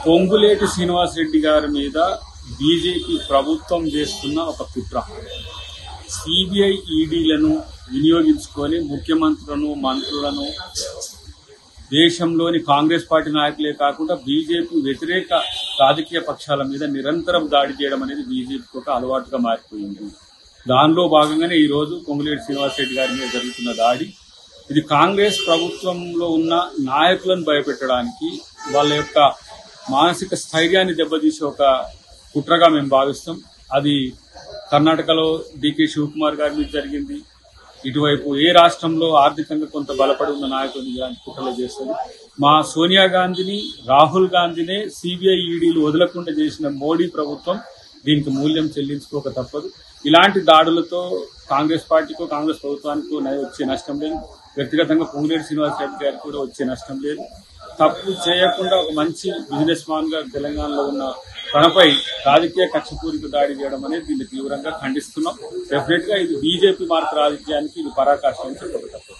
పొంగులేటి శ్రీనివాసరెడ్డి గారి మీద బీజేపీ ప్రభుత్వం చేస్తున్న ఒక కుట్ర సిబిఐ ఈడీలను వినియోగించుకొని ముఖ్యమంత్రులను మంత్రులను దేశంలోని కాంగ్రెస్ పార్టీ నాయకులే కాకుండా బీజేపీ వ్యతిరేక రాజకీయ పక్షాల మీద నిరంతరం దాడి చేయడం అనేది బీజేపీకి ఒక అలవాటుగా మారిపోయింది దానిలో భాగంగానే ఈ రోజు పొంగులేటి శ్రీనివాసరెడ్డి గారి మీద జరుగుతున్న దాడి ఇది కాంగ్రెస్ ప్రభుత్వంలో ఉన్న నాయకులను భయపెట్టడానికి వాళ్ళ యొక్క మానసిక స్థైర్యాన్ని దెబ్బతీసే ఒక కుట్రగా మేము భావిస్తాం అది కర్ణాటకలో డికే శివకుమార్ గారి మీద జరిగింది ఇటువైపు ఏ రాష్ట్రంలో ఆర్థికంగా కొంత బలపడి ఉన్న నాయకులు ఇలాంటి కుట్రలు చేస్తుంది మా సోనియా గాంధీని రాహుల్ గాంధీనే సిబిఐ ఈడీలు వదలకుండా చేసిన మోడీ ప్రభుత్వం దీనికి మూల్యం చెల్లించుకోక తప్పదు ఇలాంటి దాడులతో కాంగ్రెస్ పార్టీకో కాంగ్రెస్ ప్రభుత్వానికో న- వచ్చే నష్టం లేదు వ్యక్తిగతంగా పొంగులేటి శ్రీనివాస్ రెడ్డి గారికి కూడా వచ్చే నష్టం లేదు తప్పు చేయకుండా ఒక మంచి బిజినెస్ మ్యాన్ గా తెలంగాణలో ఉన్న తనపై రాజకీయ కక్షపూరిత దాడి చేయడం అనేది దీన్ని తీవ్రంగా ఖండిస్తున్నాం డెఫినెట్ గా ఇది బీజేపీ మార్పు రాజకీయానికి ఇది పరాకాష్ట అని చెప్పక తప్పదు